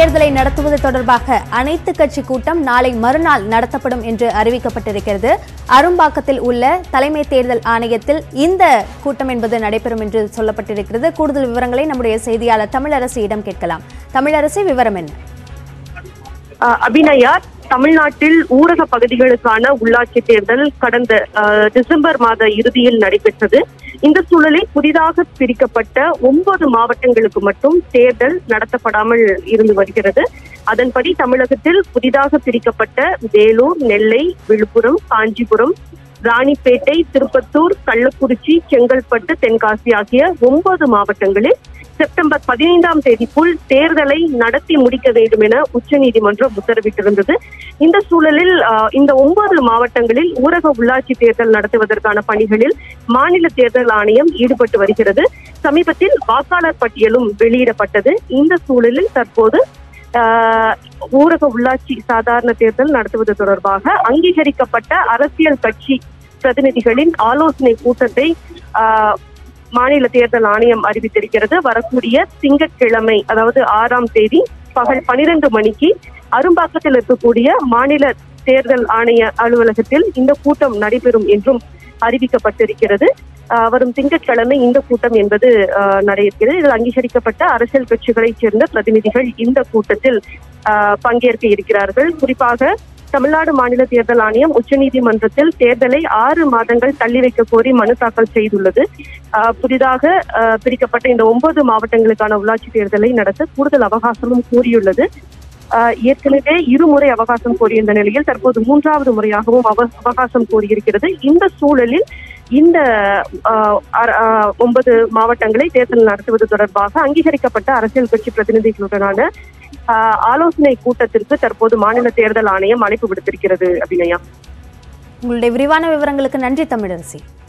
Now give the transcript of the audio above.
தேர்தலை நடத்துவது தொடர்பாக அனைத்து கட்சி கூட்டம் நாளை மறுநாள் நடத்தப்படும் என்று அறிவிக்கப்பட்டிருக்கிறது அரும்பாக்கத்தில் உள்ள தலைமை தேர்தல் ஆணையத்தில் இந்த கூட்டம் என்பது நடைபெறும் என்று சொல்லப்பட்டிருக்கிறது கூடுதல் விவரங்களை நம்முடைய செய்தியாளர் தமிழரசியிடம் கேட்கலாம் தமிழரசி விவரம் என்ன அஹ் அபிநயா தமிழ்நாட்டில் ஊரக பகுதிகளுக்கான உள்ளாட்சி தேர்தல் கடந்த அஹ், டிசம்பர் மாத இறுதியில் நடைபெற்றது இந்த சூழலில் புதிதாக பிரிக்கப்பட்ட ஒன்பது மாவட்டங்களுக்கு மட்டும் தேர்தல் நடத்தப்படாமல் இருந்து வருகிறது அதன்படி தமிழகத்தில் புதிதாக பிரிக்கப்பட்ட வேலூர் நெல்லை விழுப்புரம் காஞ்சிபுரம் ராணிப்பேட்டை திருப்பத்தூர் கள்ளக்குறிச்சி செங்கல்பட்டு தென்காசி ஆகிய ஒன்பது மாவட்டங்களில் செப்டம்பர் பதினைந்தாம் தேதிக்குள் தேர்தலை நடத்தி முடிக்க வேண்டும் என உச்சநீதிமன்றம் உத்தரவிட்டிருந்தது இந்த சூழலில் ஆஹ், இந்த ஒன்பது மாவட்டங்களில் ஊரக உள்ளாட்சி தேர்தல் நடத்துவதற்கான பணிகளில் மாநில தேர்தல் ஆணையம் ஈடுபட்டு வருகிறது சமீபத்தில் வாக்காளர் பட்டியலும் வெளியிடப்பட்டது இந்த சூழலில் தற்போது ஆஹ், ஊரக உள்ளாட்சி சாதாரண தேர்தல் நடத்துவது தொடர்பாக அங்கீகரிக்கப்பட்ட அரசியல் கட்சி பிரதிநிதிகளின் ஆலோசனை கூட்டத்தை ஆஹ், மாநில தேர்தல் ஆணையம் அறிவித்திருக்கிறது வரக்கூடிய திங்கட்கிழமை அதாவது ஆறாம் தேதி பகல் பனிரெண்டு மணிக்கு அரும்பாக்கத்தில் இருக்கக்கூடிய மாநில தேர்தல் ஆணைய அலுவலகத்தில் இந்த கூட்டம் நடைபெறும் என்றும் அறிவிக்கப்பட்டிருக்கிறது ஆஹ் வரும் திங்கட்கிழமை இந்த கூட்டம் என்பது ஆஹ் நடைபெறுகிறது இதில் அங்கீகரிக்கப்பட்ட அரசியல் கட்சிகளைச் சேர்ந்த பிரதிநிதிகள் இந்த கூட்டத்தில் ஆஹ் பங்கேற்க இருக்கிறார்கள் குறிப்பாக தமிழ்நாடு மாநில தேர்தல் ஆணையம் உச்சநீதிமன்றத்தில் தேர்தலை ஆறு மாதங்கள் தள்ளி வைக்க கோரி மனு தாக்கல் செய்துள்ளது ஆஹ் புதிதாக ஆஹ் பிரிக்கப்பட்ட இந்த ஒன்பது மாவட்டங்களுக்கான உள்ளாட்சி தேர்தலை நடத்த கூடுதல் அவகாசமும் கூறியுள்ளது ஆஹ் ஏற்கனவே இருமுறை அவகாசம் கோரியிருந்த நிலையில் தற்போது மூன்றாவது முறையாகவும் அவ- அவகாசம் கோரியிருக்கிறது இந்த சூழலில் இந்த ஆஹ் அர- ஆஹ் ஒன்பது மாவட்டங்களை தேர்தல் நடத்துவது தொடர்பாக அங்கீகரிக்கப்பட்ட அரசியல் கட்சி பிரதிநிதிகளுடனான ஆஹ் ஆலோசனை கூட்டத்திற்கு தற்போது மாநில தேர்தல் ஆணையம் அழைப்பு விடுத்திருக்கிறது அபிநயா உங்களுடைய விரிவான விவரங்களுக்கு நன்றி தமிழரசி